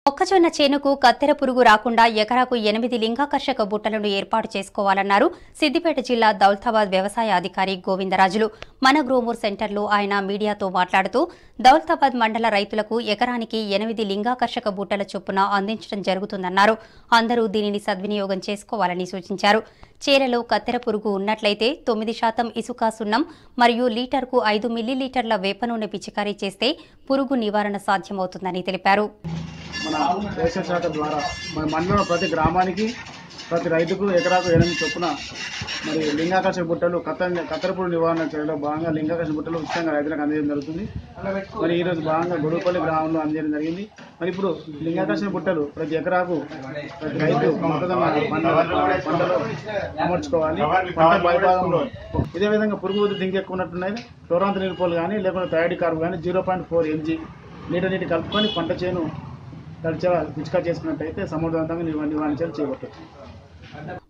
మొక్కజొన్న చేనుకు కత్తెర పురుగు రాకుండా ఎకరాకు ఎనిమిది లింగాకర్షక బుట్టలను ఏర్పాటు చేసుకోవాలన్నారు సిద్దిపేట జిల్లా దౌలతాబాద్ వ్యవసాయ అధికారి గోవిందరాజులు మన గ్రోమూర్ సెంటర్లో ఆయన మీడియాతో మాట్లాడుతూ దౌలతాబాద్ మండల రైతులకు ఎకరానికి ఎనిమిది లింగాకర్షక బుట్టల చొప్పున అందించడం జరుగుతుందన్నారు అందరూ దీనిని సద్వినియోగం చేసుకోవాలని సూచించారు చీరలో కత్తెర పురుగు ఉన్నట్లయితే తొమ్మిది శాతం ఇసుక సున్నం మరియు లీటర్కు ఐదు మిల్లీలీటర్ల వేప నూనె పిచికారీ చేస్తే పురుగు నివారణ సాధ్యమవుతుందని తెలిపారు మన వ్యవసాయ శాఖ ద్వారా మన మండలంలో ప్రతి గ్రామానికి ప్రతి రైతుకు ఎకరాకు ఎనిమిది చొప్పున మరి లింగాకర్షక బుట్టలు కత్తెర కత్తెరపూడి నివారణ చర్యలో భాగంగా లింగాకర్షక బుట్టలు ఉచితంగా రైతులకు అందజేయడం జరుగుతుంది మరి ఈరోజు భాగంగా గొడుగుపల్లి గ్రామంలో అందజేయడం జరిగింది మరి ఇప్పుడు లింగాకర్షణ బుట్టలు ప్రతి ఎకరాకు ప్రతి రైతు మొక్కజొన్న పంట పంటలో అమర్చుకోవాలి పంట పైభాగంలో ఇదే విధంగా పురుగు ఉధృతి ఇంకా ఎక్కువ ఉన్నట్టున్నాయి క్లోరాంత నిలుపులు కానీ లేకుంటే థైరాయిడ్ కార్బు కానీ zero point four M G litre నీటి కలుపుకొని పంట చేను తడిచ పిచికా చేసుకున్నట్టయితే సమర్థవంతంగా నిర్వ- నివారించాలి చేయబడుతుంది